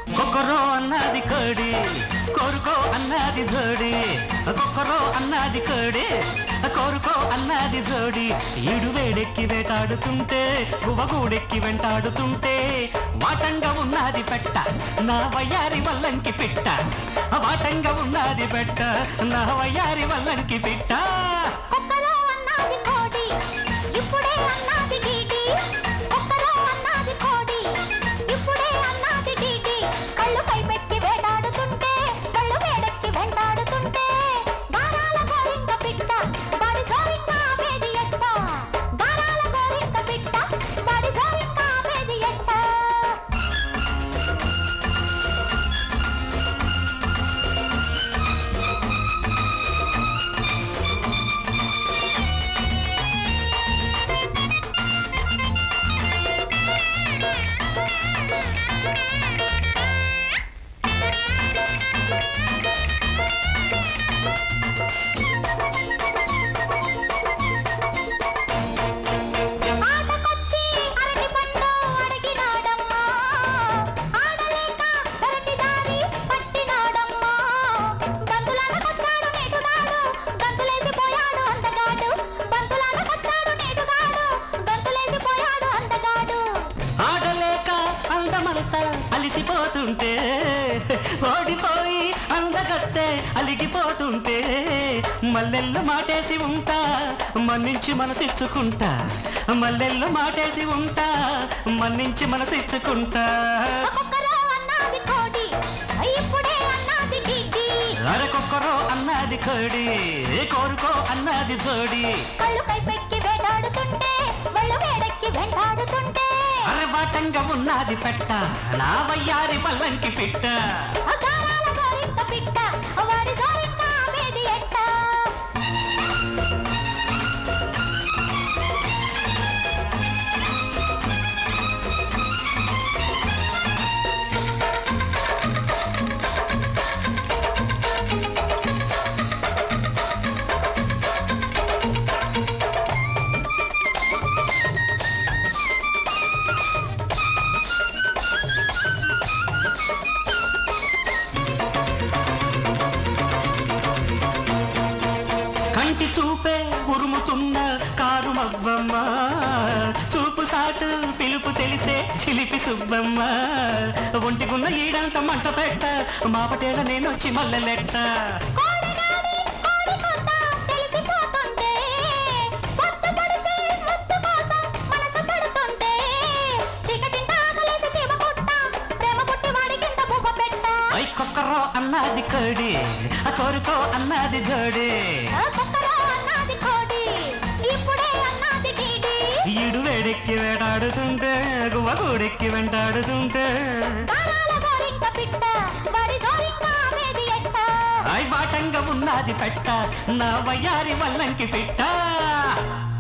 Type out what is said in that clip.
కొక్కరో అన్నది కోడి కోరుకో అన్నది జోడి కొక్కరో అన్నది కోడి కోరుకో అన్నది జోడి ఈడు వేడెక్కి వేటాడుతుంటే గువగూడెక్కి వెంటాడుతుంటే వాటంగా ఉన్నది పెట్ట నా వయ్యారి వల్లంకి పిట్ట వాటంగా ఉన్నది పెట్ట నా వయ్యారి వల్లంకి పిట్ట కుక్కలో అన్నది కోడి ఇప్పుడే అన్నది డీడి కుక్కలో అన్నది కోడి ఇప్పుడే అన్నది డీడి కళ్ళు పైపెట్టి వేటాడుతుంటే కళ్ళు వేడెక్కి వెంటాడుతుంటే గారాల గోరింక పిట్ట వాడి గోరింక ఆపేది ఎట్ట గారాల గోరింక పిట్ట వాడి గోరింక ఆపేది ఎట్ట ఆటకొచ్చి అరటి పండు అడిగినాడమ్మా ఆడలేక పెరటి దారి పట్టినాడమ్మా బంతులానకొచ్చాడు నేటుగాడు గంతులేసిపోయాడు అందగాడు బంతులానకొచ్చాడు నేటుగాడు గంతులేసిపోయాడు అందగాడు ఆడలేక అందమంతా అలిసిపోతుంటే ఓడిపోయి అందగత్తే అలిగిపోతుంటే మల్లెళ్ళు మాటేసి ఉంటా మన్నించి మనసిచ్చుకుంటా మల్లెళ్ళు మాటేసి ఉంటా మన్నించి మనసిచ్చుకుంటా ఒక్కొక్కరో అన్నది కోడి ఇప్పుడే అన్నది డీడి అరకొక్కరో అన్నది కోడి కోరుకో అన్నది జోడి కళ్ళు పైపెక్కి వేటాడుతుంటే ఒళ్ళు వేడెక్కి వెంటాడుతుంటే అరబాటంగా ఉన్నది పెట్ట నా వయ్యారి పల్లంకి పిట్ట అగారాల గోరింక పిట్ట వాడి గోరింక ఆమెది ఎట్ట కంటి చూపే ఉరుముతున్న కారు మబ్బమ్మ చూపు సాటు పిలుపు తెలిసే చిలిపి సుబ్బమ్మ ఒంటికున్న ఈడంత మంట పెట్ట మాపటేల నేనొచ్చి మల్లెలెట్ట కోడిగాడి కోడి కొత్త తెలిసిపోతుంటే పొద్దు పొడిచి ముద్దు కోసం మనసు పడుతుంటే చీకటింట ఆకలేసి చీమ పుట్ట ప్రేమ పుట్టి వాడికింత బువ్వ పెట్ట ఐ కొక్కరో అన్నది కోడి ఆ కోరుకో అన్నది జోడి ఆ కుక్కలో అన్నది కోడి ఇప్పుడే అన్నది డీడి ఈడు వేడెక్కి వేటాడుతుంటే గువ్వ గూడెక్కి వెంటాడుతుంటే గారాల గోరింక పిట్ట వాడి గోరింక ఆమెది ఎట్ట ఐ బాటంగా ఉన్నది పెట్ట నా వయ్యారి వల్లంకి పిట్ట